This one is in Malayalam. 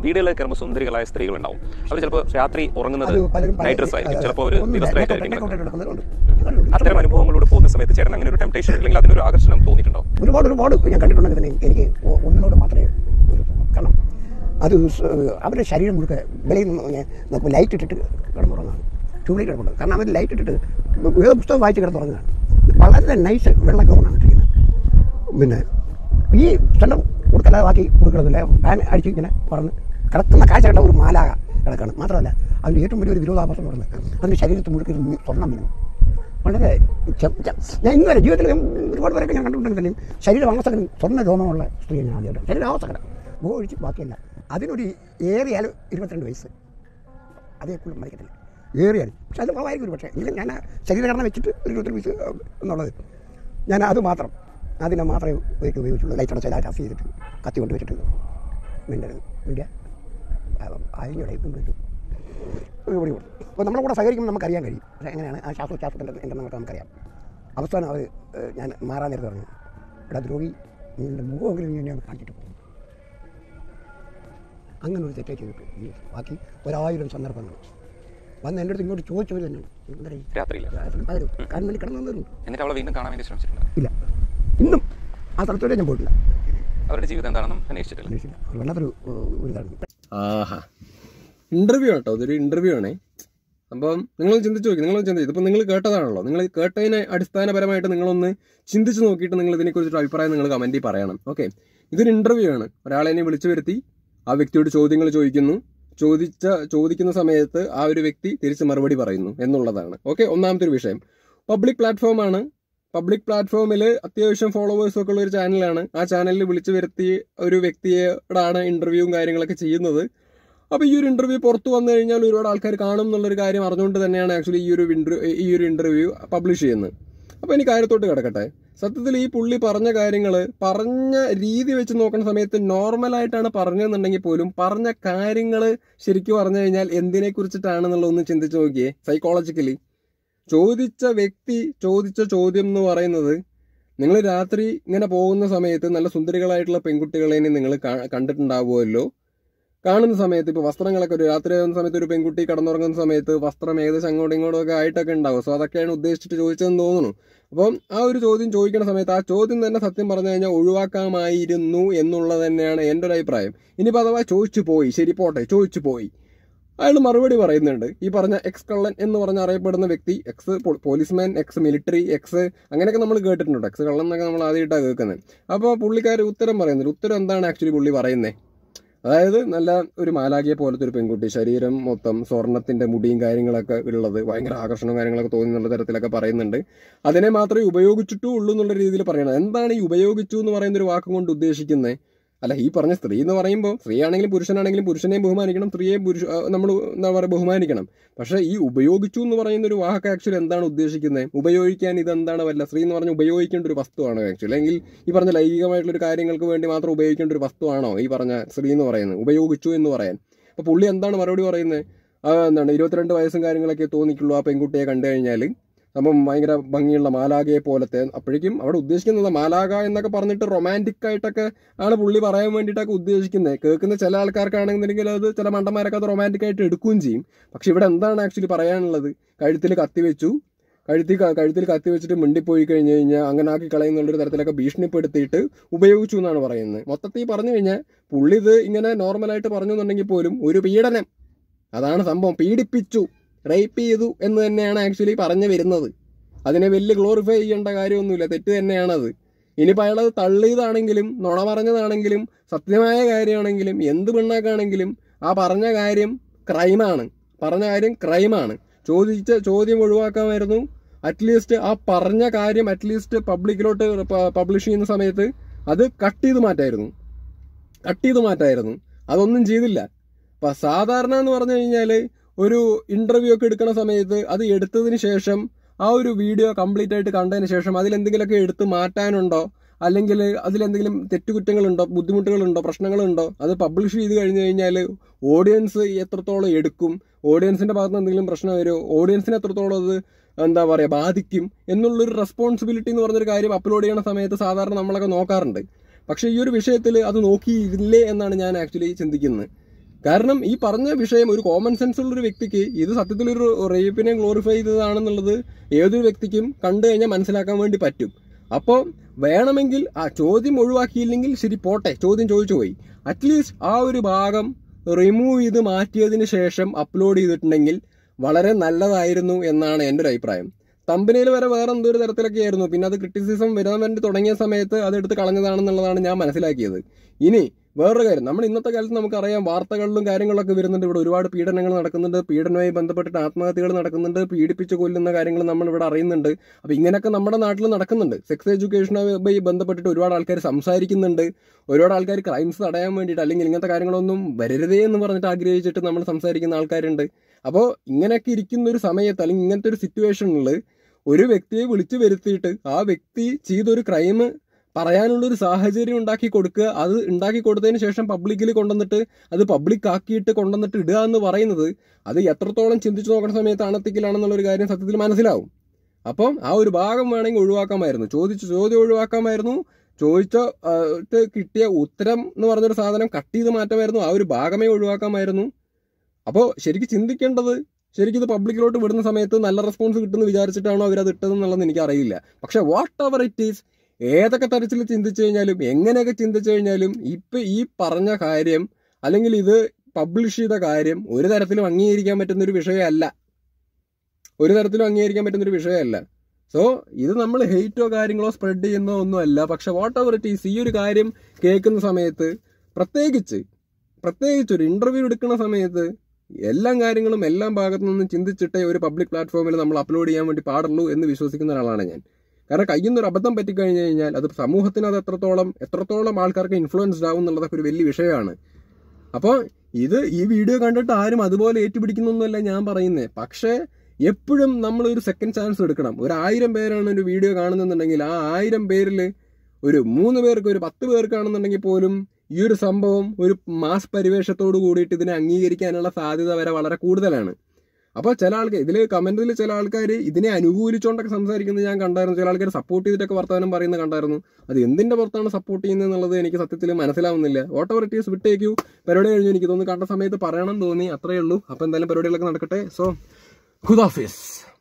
വീടുകളിൽ കയറുമ്പോൾ സുന്ദരികളായ സ്ത്രീകളുണ്ടാവും അവർ ചിലപ്പോൾ രാത്രി ഉറങ്ങുന്നത് അത് പലരും പല- നൈറ്റ് ഡ്രസ് ആയിരിക്കും അത് ചിലപ്പോൾ ഒരു ഒന്നുമില്ല. ദിവസമായിട്ടായിരിക്കും നെക്കോ- കിടക്കുന്നത്. നെക്കോ ഇട്ടിട്ട് നടക്കുന്നവരുണ്ട്. അത്തരം അനുഭവങ്ങളിലൂടെ പോകുന്ന സമയത്ത് ചേട്ടൻ അങ്ങനെ ഒരു ടെംപ്ടേഷൻ അല്ലെങ്കിൽ അതിനൊരു ആകർഷണം തോന്നിയിട്ടുണ്ടോ ഒരുപാട് ഒരുപാട് ഞാൻ കണ്ടിട്ടുണ്ടെങ്കിൽ തന്നെ എനിക്ക് ഒ- ഒന്നിനോട് മാത്രമേ ഒരു കാരണം അത് സ് അവരുടെ ശരീരം മുഴുക്കെ വെളിയിൽ നിന്ന് ഞാൻ നോക്കുമ്പോൾ ലൈറ്റ് ഇട്ടിട്ട് കിടന്നുറങ്ങാണ് ട്യൂബ് ലൈറ്റ് കിടപ്പുണ്ട് കാരണം അവർ ലൈറ്റ് ഇട്ടിട്ട് ഏത് പുസ്തകം വായിച്ച് കിടന്നുറങ്ങുകയാണ് വളരെ നൈസ് വെള്ള ഗൗണാണ് ഇട്ടിരിക്കുന്നത് പിന്നെ ഈ സ്ഥലം കൊടുക്കലാക്കി കൊടുക്കണമെന്നില്ല ഫാൻ അടിച്ച് ഇങ്ങനെ പറഞ്ഞ് കിടക്കുന്ന കാഴ്ച കണ്ട ഒരു മാലാക കിടക്കണം മാത്രമല്ല അതിൻ്റെ ഏറ്റവും വലിയൊരു വിരോധാഭാസം എന്ന് പറയുന്നത് അതിൻ്റെ ശരീരത്തിൽ മുഴുക്കെ ഒരു സ്വർണ്ണം മിനും വളരെ ചെ- ചെ- ഞാൻ ഇന്നുവരെ ജീവിതത്തിൽ ഞാൻ ഒരുപാട് പേരൊക്കെ ഞാൻ കണ്ടിട്ടുണ്ടെങ്കിൽ തന്നെയും ശരീരവാസകനും സ്വർണ്ണ രോമമുള്ള സ്ത്രീയെ ഞാൻ ആദ്യമായിട്ട് ശരീരവാസകന മുഖം ഒഴിച്ച് ബാക്കിയല്ല അതിനൊരു ഏറിയാൽ ഇരുപത്തിരണ്ട് വയസ്സ് അതേ കൂടുതൽ മരിക്കത്തില്ല ഏറിയാൽ പക്ഷെ അത് കുറവായിരിക്കും ഒരു പക്ഷേ എങ്കിലും ഞാൻ ആ ശരീരഘടന വെച്ചിട്ട് ഒരു ഇരുപത്തിരണ്ട് വയസ്സ് ആ, എന്നുള്ളത് ഞാൻ അത് മാത്രം അതിനെ മാത്രമേ ഉപയോഗിച്ച് ഉപയോഗിച്ചുള്ളൂ ലൈറ്റ് അടച്ച ലൈറ്റ് ഓഫ് ചെയ്തിട്ട് കത്തി കൊണ്ട് വെച്ചിട്ട് മിണ്ടരുത് മിണ്ടിയ അതിനിടെ വിളിച്ചു ഇവിടെ കൊടുത്തു അപ്പോൾ നമ്മളെ കൂടെ സഹകരിക്കുമ്പോൾ നമുക്കറിയാൻ കഴിയും പക്ഷേ എങ്ങനെയാണ് ആ ശ്വാസോച്ഛ്വാസത്തിൻ്റെ എന്തെന്നൊക്കെ നമുക്കറിയാം അവസാനം അവർ ഞാൻ മാറാൻ നേരത്തെ പറഞ്ഞു ഇവിടെ ദ്രോഹി നിങ്ങളുടെ മുഖമെങ്കിലും നീ എന്നെ ഒന്ന് കാണിച്ചിട്ട് പോകും അങ്ങനെ ഒരു തെറ്റേ ചെയ്തിട്ട് ഈ ബാക്കി ഒരായിരം സന്ദർഭങ്ങൾ വന്ന് എൻ്റെ അടുത്ത് ഇങ്ങോട്ട് ചോദിച്ചവർ തന്നെ എന്താ രാത്രിയിൽ പലരും കാരണം വേണ്ടി കിടന്നു വന്നവരും എന്നിട്ട് അവളെ വീണ്ടും കാണാൻ വേണ്ടി ശ്രമിച്ചിട്ടുണ്ട് ഇല്ല ഇന്നും ആ സ്ഥലത്തോടെ ഞാൻ പോയിട്ടില്ല അവരുടെ ജീവിതം എന്താണെന്നും അന്വേഷിച്ചിട്ടില്ല അന്വേഷിച്ചില്ല അത് വല്ലാത്തൊരു ഏഹ്, ഒരു ഇതാണ് ആഹാ ഇന്റർവ്യൂ കേട്ടോ ഇതൊരു ഇന്റർവ്യൂ ആണേ അപ്പം നിങ്ങൾ ചിന്തിച്ചു നോക്കി നിങ്ങൾ ചിന്തിച്ചു ഇതിപ്പോൾ നിങ്ങൾ കേട്ടതാണല്ലോ നിങ്ങൾ കേട്ടതിനെ അടിസ്ഥാനപരമായിട്ട് നിങ്ങളൊന്ന് ചിന്തിച്ച് നോക്കിയിട്ട് നിങ്ങൾ ഇതിനെക്കുറിച്ചൊരു അഭിപ്രായം നിങ്ങൾ കമൻറ്റിൽ പറയണം ഓക്കെ ഇതൊരു ഇന്റർവ്യൂ ആണ് ഒരാളെ എന്നെ വിളിച്ചു വരുത്തി ആ വ്യക്തിയോട് ചോദ്യങ്ങൾ ചോദിക്കുന്നു ചോദിച്ച ചോദിക്കുന്ന സമയത്ത് ആ ഒരു വ്യക്തി തിരിച്ച് മറുപടി പറയുന്നു എന്നുള്ളതാണ് ഓക്കെ ഒന്നാമത്തെ ഒരു വിഷയം പബ്ലിക് പ്ലാറ്റ്ഫോമാണ് പബ്ലിക് പ്ലാറ്റ്ഫോമിൽ അത്യാവശ്യം ഫോളോവേഴ്സ് ഒക്കെ ഉള്ള ഒരു ചാനലാണ് ആ ചാനലിൽ വിളിച്ചു വരുത്തി ഒരു വ്യക്തിയോടാണ് ഇന്റർവ്യൂവും കാര്യങ്ങളൊക്കെ ചെയ്യുന്നത് അപ്പോൾ ഈ ഒരു ഇന്റർവ്യൂ പുറത്തു വന്നു കഴിഞ്ഞാൽ ഒരുപാട് ആൾക്കാർ കാണും എന്നുള്ളൊരു കാര്യം അറിഞ്ഞുകൊണ്ട് തന്നെയാണ് ആക്ച്വലി ഈ ഒരു ഇന്റർവ്യൂ ഈ ഒരു ഇന്റർവ്യൂ പബ്ലിഷ് ചെയ്യുന്നത് അപ്പോൾ എനിക്ക് കാര്യത്തോട്ട് കിടക്കട്ടെ സത്യത്തിൽ ഈ പുള്ളി പറഞ്ഞ കാര്യങ്ങൾ പറഞ്ഞ രീതി വെച്ച് നോക്കുന്ന സമയത്ത് നോർമലായിട്ടാണ് പറഞ്ഞതെന്നുണ്ടെങ്കിൽ പോലും പറഞ്ഞ കാര്യങ്ങൾ ശരിക്കും പറഞ്ഞു കഴിഞ്ഞാൽ എന്തിനെ കുറിച്ചിട്ടാണെന്നുള്ളതൊന്ന് ചിന്തിച്ച് നോക്കിയേ സൈക്കോളജിക്കലി ചോദിച്ച വ്യക്തി ചോദിച്ച ചോദ്യം എന്ന് പറയുന്നത് നിങ്ങൾ രാത്രി ഇങ്ങനെ പോകുന്ന സമയത്ത് നല്ല സുന്ദരികളായിട്ടുള്ള പെൺകുട്ടികളെ നിങ്ങൾ കണ്ടിട്ടുണ്ടാവുമല്ലോ കാണുന്ന സമയത്ത് ഇപ്പോൾ വസ്ത്രങ്ങളൊക്കെ ഒരു രാത്രി ആകുന്ന സമയത്ത് ഒരു പെൺകുട്ടി കടന്നുറങ്ങുന്ന സമയത്ത് വസ്ത്രം ഏകദേശം അങ്ങോട്ടും ഇങ്ങോട്ടും ഒക്കെ ആയിട്ടൊക്കെ ഉണ്ടാവും സോ അതൊക്കെയാണ് ഉദ്ദേശിച്ചിട്ട് ചോദിച്ചതെന്ന് തോന്നുന്നു അപ്പം ആ ഒരു ചോദ്യം ചോദിക്കുന്ന സമയത്ത് ആ ചോദ്യം തന്നെ സത്യം പറഞ്ഞു കഴിഞ്ഞാൽ ഒഴിവാക്കാമായിരുന്നു എന്നുള്ളത് തന്നെയാണ് എൻ്റെ ഒരു അഭിപ്രായം ഇനിയിപ്പോൾ അഥവാ ചോദിച്ചു പോയി ശരി പോട്ടെ ചോദിച്ചു പോയി അയാൾ മറുപടി പറയുന്നുണ്ട് ഈ പറഞ്ഞ എക്സ് കള്ളൻ എന്ന് പറഞ്ഞ് അറിയപ്പെടുന്ന വ്യക്തി ex policeman ex military ex അങ്ങനെയൊക്കെ നമ്മൾ കേട്ടിട്ടുണ്ട് എക്സ് കള്ളൻ എന്നൊക്കെ നമ്മൾ ആദ്യമായിട്ടാണ് കേൾക്കുന്നത് അപ്പോൾ പുള്ളിക്കാർ ഉത്തരം പറയുന്നുണ്ട് ഉത്തരം എന്താണ് ആക്ച്വലി പുള്ളി പറയുന്നത് അതായത് നല്ല ഒരു മാലാകിയെ പോലത്തെ ഒരു പെൺകുട്ടി ശരീരം മൊത്തം സ്വർണത്തിന്റെ മുടിയും കാര്യങ്ങളൊക്കെ ഉള്ളത് ഭയങ്കര ആകർഷണവും കാര്യങ്ങളൊക്കെ തോന്നുന്നുള്ള തരത്തിലൊക്കെ പറയുന്നുണ്ട് അതിനെ മാത്രമേ ഉപയോഗിച്ചിട്ടൂ ഉള്ളൂ എന്നുള്ള രീതിയിൽ പറയണം എന്താണ് ഈ ഉപയോഗിച്ചു എന്ന് പറയുന്ന ഒരു വാക്കും കൊണ്ട് ഉദ്ദേശിക്കുന്നത് അല്ല ഈ പറഞ്ഞ സ്ത്രീ എന്ന് പറയുമ്പോൾ സ്ത്രീ ആണെങ്കിലും പുരുഷനാണെങ്കിലും പുരുഷനെയും ബഹുമാനിക്കണം സ്ത്രീയെ പുരുഷ നമ്മൾ എന്താ പറയുക ബഹുമാനിക്കണം പക്ഷേ ഈ ഉപയോഗിച്ചു എന്ന് പറയുന്ന ഒരു വാക്ക് ആക്ച്വലി എന്താണ് ഉദ്ദേശിക്കുന്നത് ഉപയോഗിക്കാൻ ഇതെന്താണ് വല്ല സ്ത്രീ എന്ന് പറഞ്ഞാൽ ഉപയോഗിക്കേണ്ട ഒരു വസ്തുവാണോ ആക്ച്വലി അല്ലെങ്കിൽ ഈ പറഞ്ഞ ലൈംഗികമായിട്ടുള്ള ഒരു കാര്യങ്ങൾക്ക് വേണ്ടി മാത്രം ഉപയോഗിക്കേണ്ട ഒരു വസ്തുവാണോ ഈ പറഞ്ഞ സ്ത്രീ എന്ന് പറയുന്നത് ഉപയോഗിച്ചു എന്ന് പറയാൻ അപ്പോൾ പുള്ളി എന്താണ് മറുപടി പറയുന്നത് ആ, എന്താണ് ഇരുപത്തിരണ്ട് വയസ്സും കാര്യങ്ങളൊക്കെ തോന്നിക്കുള്ളൂ ആ പെൺകുട്ടിയെ കണ്ടു കഴിഞ്ഞാൽ അപ്പം ഭയങ്കര ഭംഗിയുള്ള മാലാകയെ പോലത്തെ അപ്പോഴേക്കും അവിടെ ഉദ്ദേശിക്കുന്നത് മാലാക എന്നൊക്കെ പറഞ്ഞിട്ട് റൊമാൻറ്റിക് ആയിട്ടൊക്കെ ആണ് പുള്ളി പറയാൻ വേണ്ടിയിട്ടൊക്കെ ഉദ്ദേശിക്കുന്നത് കേൾക്കുന്ന ചില ആൾക്കാർക്കാണെന്നുണ്ടെങ്കിൽ അത് ചില മണ്ടന്മാരൊക്കെ അത് റൊമാൻറ്റിക് ആയിട്ട് എടുക്കുകയും ചെയ്യും പക്ഷെ ഇവിടെ എന്താണ് ആക്ച്വലി പറയാനുള്ളത് കഴുത്തിൽ കത്തി വെച്ചു കഴുത്തിൽ ക- കഴുത്തിൽ കത്തി വെച്ചിട്ട് മിണ്ടിപ്പോയി കഴിഞ്ഞ് കഴിഞ്ഞാൽ അങ്ങനെ ആക്കി കളയുന്നുള്ളൊരു തരത്തിലൊക്കെ ഭീഷണിപ്പെടുത്തിയിട്ട് ഉപയോഗിച്ചു എന്നാണ് പറയുന്നത് മൊത്തത്തിൽ പറഞ്ഞു കഴിഞ്ഞാൽ പുള്ളി ഇത് ഇങ്ങനെ നോർമലായിട്ട് പറഞ്ഞു എന്നുണ്ടെങ്കിൽ പോലും ഒരു പീഡനം അതാണ് സംഭവം പീഡിപ്പിച്ചു റേപ്പ് ചെയ്തു എന്ന് തന്നെയാണ് ആക്ച്വലി പറഞ്ഞു വരുന്നത് അതിനെ വലിയ ഗ്ലോറിഫൈ ചെയ്യേണ്ട കാര്യമൊന്നുമില്ല തെറ്റ് തന്നെയാണത് ഇനിയിപ്പോൾ അയാളത് തള്ളിയതാണെങ്കിലും നുണ പറഞ്ഞതാണെങ്കിലും സത്യമായ കാര്യമാണെങ്കിലും എന്ത് പിണ്ണാക്കാണെങ്കിലും ആ പറഞ്ഞ കാര്യം ക്രൈമാണ് പറഞ്ഞ കാര്യം ക്രൈമാണ് ചോദിച്ച ചോദ്യം ഒഴിവാക്കാമായിരുന്നു അറ്റ്ലീസ്റ്റ് ആ പറഞ്ഞ കാര്യം അറ്റ്ലീസ്റ്റ് പബ്ലിക്കിലോട്ട് പബ്ലിഷ് ചെയ്യുന്ന സമയത്ത് അത് കട്ട് ചെയ്ത് മാറ്റായിരുന്നു കട്ട് ചെയ്ത് മാറ്റായിരുന്നു അതൊന്നും ചെയ്തില്ല അപ്പൊ സാധാരണ എന്ന് പറഞ്ഞു കഴിഞ്ഞാൽ ഒരു ഇന്റർവ്യൂ ഒക്കെ എടുക്കുന്ന സമയത്ത് അത് എടുത്തതിന് ശേഷം ആ ഒരു വീഡിയോ കംപ്ലീറ്റ് ആയിട്ട് കണ്ടതിന് ശേഷം അതിലെന്തെങ്കിലുമൊക്കെ എടുത്ത് മാറ്റാനുണ്ടോ അല്ലെങ്കിൽ അതിലെന്തെങ്കിലും തെറ്റുകുറ്റങ്ങളുണ്ടോ ബുദ്ധിമുട്ടുകളുണ്ടോ പ്രശ്നങ്ങളുണ്ടോ അത് പബ്ലിഷ് ചെയ്ത് കഴിഞ്ഞു കഴിഞ്ഞാൽ ഓഡിയൻസ് എത്രത്തോളം എടുക്കും ഓഡിയൻസിന്റെ ഭാഗത്ത് നിന്ന് എന്തെങ്കിലും പ്രശ്നം വരുമോ ഓഡിയൻസിനെ എത്രത്തോളം അത് എന്താ പറയുക ബാധിക്കും എന്നുള്ളൊരു റെസ്പോൺസിബിലിറ്റി എന്ന് പറഞ്ഞൊരു കാര്യം അപ്ലോഡ് ചെയ്യുന്ന സമയത്ത് സാധാരണ നമ്മളൊക്കെ നോക്കാറുണ്ട് പക്ഷേ ഈ ഒരു വിഷയത്തിൽ അത് നോക്കിയിരുന്നില്ലേ എന്നാണ് ഞാൻ ആക്ച്വലി ചിന്തിക്കുന്നത് കാരണം ഈ പറഞ്ഞ വിഷയം ഒരു കോമൺ സെൻസ് ഉള്ള ഒരു വ്യക്തിക്ക് ഇത് സത്യത്തിൽ ഒരു റേപ്പിനെ ഗ്ലോറിഫൈ ചെയ്തതാണെന്നുള്ളത് ഏതൊരു വ്യക്തിക്കും കണ്ടു കഴിഞ്ഞാൽ മനസ്സിലാക്കാൻ വേണ്ടി പറ്റും അപ്പോൾ വേണമെങ്കിൽ ആ ചോദ്യം ഒഴിവാക്കിയില്ലെങ്കിൽ ശരി പോട്ടെ ചോദ്യം ചോദിച്ചു പോയി അറ്റ്ലീസ്റ്റ് ആ ഒരു ഭാഗം റിമൂവ് ചെയ്ത് മാറ്റിയതിന് ശേഷം അപ്ലോഡ് ചെയ്തിട്ടുണ്ടെങ്കിൽ വളരെ നല്ലതായിരുന്നു എന്നാണ് എൻ്റെ ഒരു അഭിപ്രായം തമ്പനയിൽ വരെ വേറെ എന്തോ ഒരു തരത്തിലൊക്കെ ആയിരുന്നു പിന്നെ അത് ക്രിറ്റിസിസം വരാൻ വേണ്ടി തുടങ്ങിയ സമയത്ത് അത് എടുത്ത് കളഞ്ഞതാണെന്നുള്ളതാണ് ഞാൻ മനസ്സിലാക്കിയത് ഇനി വേറൊരു കാര്യം നമ്മൾ ഇന്നത്തെ കാലത്ത് നമുക്കറിയാം വാർത്തകളിലും കാര്യങ്ങളൊക്കെ വരുന്നുണ്ട് ഇവിടെ ഒരുപാട് പീഡനങ്ങൾ നടക്കുന്നുണ്ട് പീഡനവുമായി ബന്ധപ്പെട്ടിട്ട് ആത്മഹത്യകൾ നടക്കുന്നുണ്ട് പീഡിപ്പിച്ച് കൊല്ലുന്ന കാര്യങ്ങൾ നമ്മൾ ഇവിടെ അറിയുന്നുണ്ട് അപ്പൊ ഇങ്ങനെയൊക്കെ നമ്മുടെ നാട്ടിൽ നടക്കുന്നുണ്ട് സെക്സ് എഡ്യൂക്കേഷനുമായി ബന്ധപ്പെട്ടിട്ട് ഒരുപാട് ആൾക്കാർ സംസാരിക്കുന്നുണ്ട് ഒരുപാട് ആൾക്കാർ ക്രൈംസ് തടയാൻ വേണ്ടിയിട്ട് അല്ലെങ്കിൽ ഇങ്ങനത്തെ കാര്യങ്ങളൊന്നും വരരുതേ എന്ന് പറഞ്ഞിട്ട് ആഗ്രഹിച്ചിട്ട് നമ്മൾ സംസാരിക്കുന്ന ആൾക്കാരുണ്ട് അപ്പോൾ ഇങ്ങനെയൊക്കെ ഇരിക്കുന്ന ഒരു സമയത്ത് അല്ലെങ്കിൽ ഇങ്ങനത്തെ ഒരു സിറ്റുവേഷനിൽ ഒരു വ്യക്തിയെ വിളിച്ചു വരുത്തിയിട്ട് ആ വ്യക്തി ചെയ്തൊരു ക്രൈം പറയാനുള്ള ഒരു സാഹചര്യം ഉണ്ടാക്കി കൊടുക്കുക അത് ഉണ്ടാക്കി കൊടുത്തതിന് ശേഷം പബ്ലിക്കിൽ കൊണ്ടുവന്നിട്ട് അത് പബ്ലിക് ആക്കിയിട്ട് കൊണ്ടുവന്നിട്ട് ഇടുക എന്ന് പറയുന്നത് അത് എത്രത്തോളം ചിന്തിച്ചു നോക്കുന്ന സമയത്ത് അണത്തിക്കലാണെന്നുള്ള ഒരു കാര്യം സത്യത്തിൽ മനസ്സിലാവും അപ്പം ആ ഒരു ഭാഗം വേണമെങ്കിൽ ഒഴിവാക്കാമായിരുന്നു ചോദിച്ചു ചോദ്യം ഒഴിവാക്കാമായിരുന്നു ചോദിച്ച ആ, ട്ട് കിട്ടിയ ഉത്തരം എന്ന് പറഞ്ഞൊരു സാധനം കട്ട് ചെയ്ത് മാറ്റമായിരുന്നു ആ ഒരു ഭാഗമേ ഒഴിവാക്കാമായിരുന്നു അപ്പോൾ ശരിക്കും ചിന്തിക്കേണ്ടത് ശരിക്കും ഇത് പബ്ലിക്കിലോട്ട് വിടുന്ന സമയത്ത് നല്ല റെസ്പോൺസ് കിട്ടുമെന്ന് വിചാരിച്ചിട്ടാണോ അവരത് ഇട്ടതെന്നുള്ളത് എനിക്ക് അറിയില്ല പക്ഷെ വാട്ട് എവർ ഇറ്റ് ഈസ് ഏതൊക്കെ തരത്തിൽ ചിന്തിച്ചു കഴിഞ്ഞാലും എങ്ങനെയൊക്കെ ചിന്തിച്ചു കഴിഞ്ഞാലും ഇപ്പൊ ഈ പറഞ്ഞ കാര്യം അല്ലെങ്കിൽ ഇത് പബ്ലിഷ് ചെയ്ത കാര്യം ഒരു തരത്തിലും അംഗീകരിക്കാൻ പറ്റുന്ന ഒരു വിഷയമല്ല ഒരു തരത്തിലും അംഗീകരിക്കാൻ പറ്റുന്ന ഒരു വിഷയമല്ല സോ ഇത് നമ്മൾ ഹെയ്റ്റോ കാര്യങ്ങളോ സ്പ്രെഡ് ചെയ്യുന്നോ ഒന്നുമല്ല പക്ഷെ വാട്ട് എവർ ഇറ്റ് ഈസ് ഈ ഒരു കാര്യം കേൾക്കുന്ന സമയത്ത് പ്രത്യേകിച്ച് പ്രത്യേകിച്ച് ഒരു ഇന്റർവ്യൂ എടുക്കുന്ന സമയത്ത് എല്ലാ കാര്യങ്ങളും എല്ലാ ഭാഗത്തു നിന്നും ചിന്തിച്ചിട്ടേ ഒരു പബ്ലിക് പ്ലാറ്റ്ഫോമിൽ നമ്മൾ അപ്ലോഡ് ചെയ്യാൻ വേണ്ടി പാടുള്ളൂ എന്ന് വിശ്വസിക്കുന്ന ഒരാളാണ് ഞാൻ കാരണം കയ്യിൽ നിന്ന് ഒരു അബദ്ധം പറ്റിക്കഴിഞ്ഞ് കഴിഞ്ഞാൽ അത് സമൂഹത്തിന് അത് എത്രത്തോളം എത്രത്തോളം ആൾക്കാർക്ക് ഇൻഫ്ലുവൻസ്ഡ് ആവും എന്നുള്ളതൊക്കെ ഒരു വലിയ വിഷയമാണ് അപ്പോൾ ഇത് ഈ വീഡിയോ കണ്ടിട്ട് ആരും അതുപോലെ ഏറ്റുപിടിക്കുന്നൊന്നുമല്ല ഞാൻ പറയുന്നത് പക്ഷേ എപ്പോഴും നമ്മൾ ഒരു സെക്കൻഡ് ചാൻസ് എടുക്കണം ഒരു ആയിരം പേരാണ് ഒരു വീഡിയോ കാണുന്നുണ്ടെങ്കിൽ ആ ആയിരം പേരിൽ ഒരു മൂന്ന് പേർക്ക് ഒരു പത്ത് പേർക്കാണെന്നുണ്ടെങ്കിൽ പോലും ഈ ഒരു സംഭവം ഒരു മാസ് പരിവേഷത്തോട് കൂടിയിട്ട് ഇതിനെ അംഗീകരിക്കാനുള്ള സാധ്യത വരെ വളരെ കൂടുതലാണ് അപ്പോൾ ചില ആൾക്കാർ ഇതിൽ കമന്റിൽ ചില ആൾക്കാർ ഇതിനെ അനുകൂലിച്ചുകൊണ്ടൊക്കെ സംസാരിക്കുന്നത് ഞാൻ കണ്ടായിരുന്നു ചില ആൾക്കാർ സപ്പോർട്ട് ചെയ്തിട്ടൊക്കെ വർത്തമാനം പറയുന്നത് കണ്ടായിരുന്നു അത് എന്തിന്റെ പുറത്താണ് സപ്പോർട്ട് ചെയ്യുന്നത് എന്നുള്ളത് എനിക്ക് സത്യത്തിൽ മനസ്സിലാവുന്നില്ല വാട്ട് എവർ ഇറ്റ് ഈസ് വിട്ടേക്കു പരിപാടി കഴിഞ്ഞു എനിക്ക് തോന്നുന്നു കണ്ട സമയത്ത് പറയണം തോന്നി അത്രയേ ഉള്ളൂ അപ്പോൾ എന്തായാലും പരിപാടികളൊക്കെ നടക്കട്ടെ സോ ഖുദാഫിസ്